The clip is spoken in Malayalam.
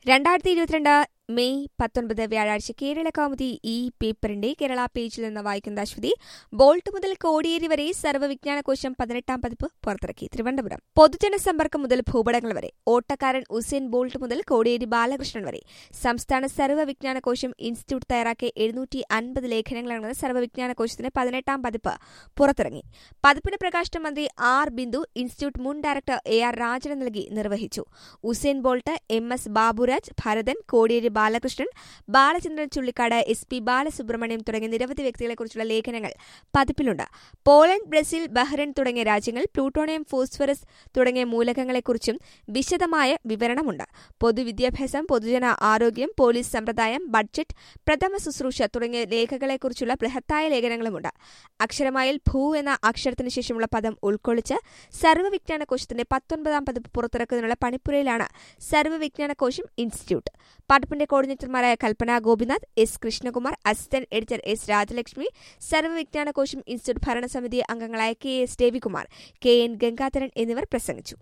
രണ്ടായിരത്തി ഇരുപത്തിരണ്ട് മെയ് പത്തൊൻപത് വ്യാഴാഴ്ച കേരള കൗമുദി ഈ പേപ്പറിന്റെ കേരള പേജിൽ നിന്ന് വായിക്കുന്ന അശ്വതി ബോൾട്ട് മുതൽ കോടിയേരി വരെ സർവ്വവിജ്ഞാനകോശം പതിനെട്ടാം പതിപ്പ് പുറത്തിറക്കി തിരുവനന്തപുരം പൊതുജന സമ്പർക്കം മുതൽ ഭൂപടങ്ങൾ വരെ ഓട്ടക്കാരൻ ഉസേൻ ബോൾട്ട് മുതൽ കോടിയേരി ബാലകൃഷ്ണൻ വരെ സംസ്ഥാന സർവ്വവിജ്ഞാനകോശം ഇൻസ്റ്റിറ്റ്യൂട്ട് തയ്യാറാക്കിയ എഴുന്നൂറ്റി അൻപത് ലേഖനങ്ങളാണ് സർവ്വവിജ്ഞാനകോശത്തിന്റെ പതിനെട്ടാം പതിപ്പ് പുറത്തിറങ്ങി പതിപ്പിന് പ്രകാശന മന്ത്രി ആർ ബിന്ദു ഇൻസ്റ്റിറ്റ്യൂട്ട് മുൻ ഡയറക്ടർ എ ആർ രാജന് നൽകി നിർവഹിച്ചു Usain Bolt M S Baburaj Bharathan Kodiyeri Balakrishnan Balachandran Chullikkad S P Balasubrahmanyam തുടങ്ങിയ നിരവധി വ്യക്തികളെക്കുറിച്ചുള്ള ലേഖനങ്ങൾ പതിപ്പിലുണ്ട് പോളണ്ട് ബ്രസീൽ ബഹ്റൈൻ തുടങ്ങിയ രാജ്യങ്ങൾ പ്ലൂട്ടോണിയം ഫോസ്ഫറസ് തുടങ്ങിയ മൂലകങ്ങളെക്കുറിച്ചും വിശദമായ വിവരണമുണ്ട് പൊതുവിദ്യാഭ്യാസം പൊതുജന ആരോഗ്യം പോലീസ് സമ്പ്രദായം ബഡ്ജറ്റ് പ്രഥമ ശുശ്രൂഷ തുടങ്ങിയ ലേഖകളെക്കുറിച്ചുള്ള ബൃഹത്തായ ലേഖനങ്ങളുമുണ്ട് അക്ഷരമായിൽ ഭൂ എന്ന അക്ഷരത്തിന് ശേഷമുള്ള പദം ഉൾക്കൊള്ളിച്ച് സർവ്വവിജ്ഞാന കോശത്തിന്റെ പത്തൊൻപതാം പതിപ്പ് പുറത്തിറക്കുന്നതിനുള്ള പണിപ്പുരയിലാണ് സർവ്വവിജ്ഞാനകോശം ഇൻസ്റ്റിറ്റ്യൂട്ട് പടപ്പിന്റെ കോർഡിനേറ്റർമാരായ Kalpana Gopinath S Krishnakumar assistant editor S Rajalakshmi Sarvavijnanakosam institute ഭരണസമിതി അംഗങ്ങളായ K S Ravikumar K N Gangadharan എന്നിവർ പ്രസംഗിച്ചു